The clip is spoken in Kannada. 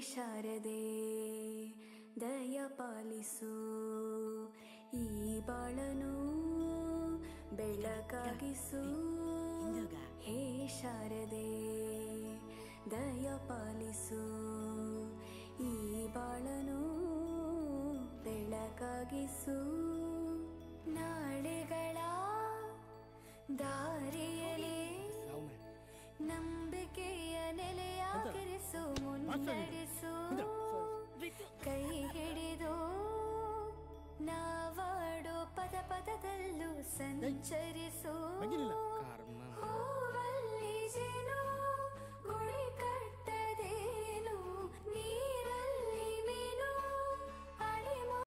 ಶಾರದೆ ದಯ ಪಾಲಿಸು ಈ ಬಾಳನು ಬೆಳಕಾಗಿಸು ಹಿಂದೋಗ. ಹೇ ಶಾರದೆ ದಯ ಪಾಲಿಸು ಈ ಬಾಳನು ಬೆಳಕಾಗಿಸು ನಾಳೆಗಳ ದಾರಿಯಲ್ಲಿ ನಂಬಿಕೆಯ ನೆಲೆಯಾಗಿರಿಸು ಮುನ್ನಡೆ